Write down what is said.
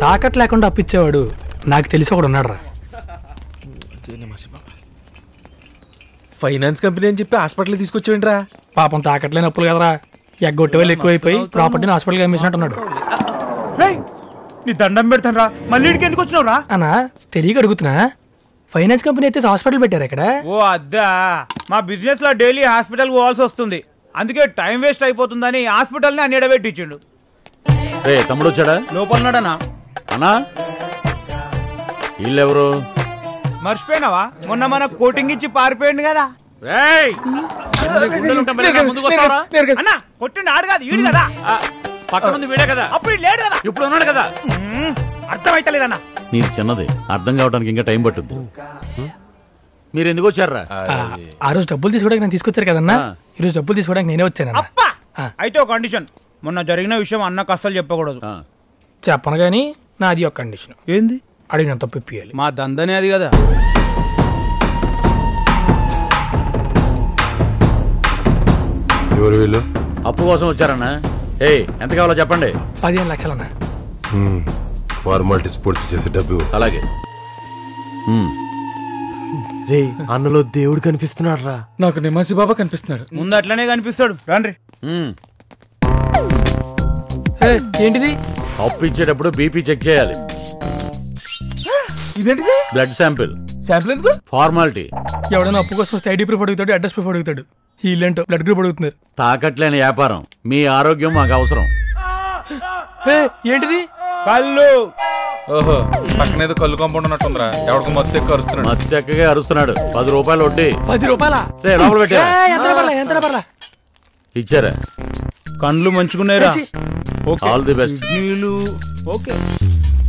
తాకట్ లేకుండా అప్పిచ్చేవాడు నాకు తెలిసి ఒకడు ఉన్నాడు ఫైనాన్స్ కంపెనీ అని చెప్పి హాస్పిటల్ తీసుకొచ్చేయండిరా పాపం తాకట్లేని అప్పులు కదరా ఎగ్గొట్టే వాళ్ళు ఎక్కువైపోయి ప్రాపర్టీని హాస్పిటల్కి అమ్మేసినట్టున్నాడు రేయ్ నీ దండం పెడతాను రా మళ్ళీ ఇక్కడికి ఎందుకు వచ్చినావు రా అన్నా తెలియక అడుగుతున్నా ఫైనాన్స్ కంపెనీ అయితే హాస్పిటల్ పెట్టారు ఇక్కడ ఓ అద్దా మా బిజినెస్ లో డైలీ హాస్పిటల్ పోవాల్సి వస్తుంది అందుకే టైం వేస్ట్ అయిపోతుందని హాస్పిటల్ని అన్ని పెట్టించిండు రే తమ్ముడు వచ్చాడా లోపల ఉన్నాడనా అన్నా వీళ్ళెవరు మర్చిపోయినావా మొన్న మన కోటింగ్ ఇచ్చి పారిపోయింది కదా రేయ్! ఎన్ని గుండెలు ఉంటాయి మరి నా ముందుకు వస్తావురా? అన్న కొట్టిండు ఆడు కాదు ఈడు కదా ఆ, పక్కన ఉంది వీడే కదా అప్పుడు ఈడు లేడు కదా ఇప్పుడు ఉన్నాడు కదా మ్మ్, అర్థమైతలేదన్న నీది చిన్నది అర్థం కావడానికి ఇంకా టైం పట్టుద్ది మీరు ఎందుకు వచ్చారా ఆ, ఆ రోజు డబ్బులు తీసుకోవడానికి నేను తీసుకొచ్చారు కదన్నా ఆ. ఈ రోజు డబ్బులు తీసుకోవడానికి నేనే వచ్చాను అప్పా ఆ. అయితే ఒక కండిషన్ మొన్న జరిగిన విషయం అన్నకు అస్సలు చెప్పకూడదు చెప్పను కానీ నాది ఒక కండిషన్ ఏంది అడిగిన తప్పు ఇప్పియాలి మా దందనే అది కదా ఎవరు వీళ్ళు అప్పు కోసం వచ్చారన్నా ఏయ్ ఎంత కావాలో చెప్పండి పదిహేను లక్షలన్నా ఫార్మాలిటీస్ పూర్తి చేసే డబ్బు అలాగే ఉమ్, రే అన్నలో దేవుడు కనిపిస్తున్నాడు రా నాకు నిమాసి బాబా కనిపిస్తున్నాడు ముందు అట్లనే కనిపిస్తాడు రండి ఉమ్. ఏ, ఏంటిది అప్పు ఇచ్చేటప్పుడు బీపీ చెక్ చేయాలి ఇదేంటిది బ్లడ్ శాంపిల్ శాంపుల్ ఎందుకు ఫార్మాలిటీ ఎవడైనా అప్పు కోసం వస్తే ఐడి ప్రూఫ్ అడుగుతాడు అడ్రస్ ప్రూఫ్ అడుగుతాడు వీళ్ళేంటో బ్లడ్ గ్రూప్ అడుగుతున్నారు తాకట్లేని వ్యాపారం మీ ఆరోగ్యం మాకు అవసరం ఏ, ఏంటిది కళ్ళు ఓహో పక్కన ఏదో కళ్ళు కాంపౌండ్ ఉన్నట్టుందిరా ఎవరికి మొత్తం ఎక్కువ అరుస్తున్నాడు మత్తు ఎక్కగా అరుస్తున్నాడు పది రూపాయలు వడ్డీ పది రూపాయల రే లోపల పెట్టా ఎంత పర్లా ఎంత పర్లా ఇచ్చారా కండ్లు మంచుకున్నాయిరా ఛీ. ఓకే ఆల్ ది బెస్ట్ కిడ్నీలు ఓకే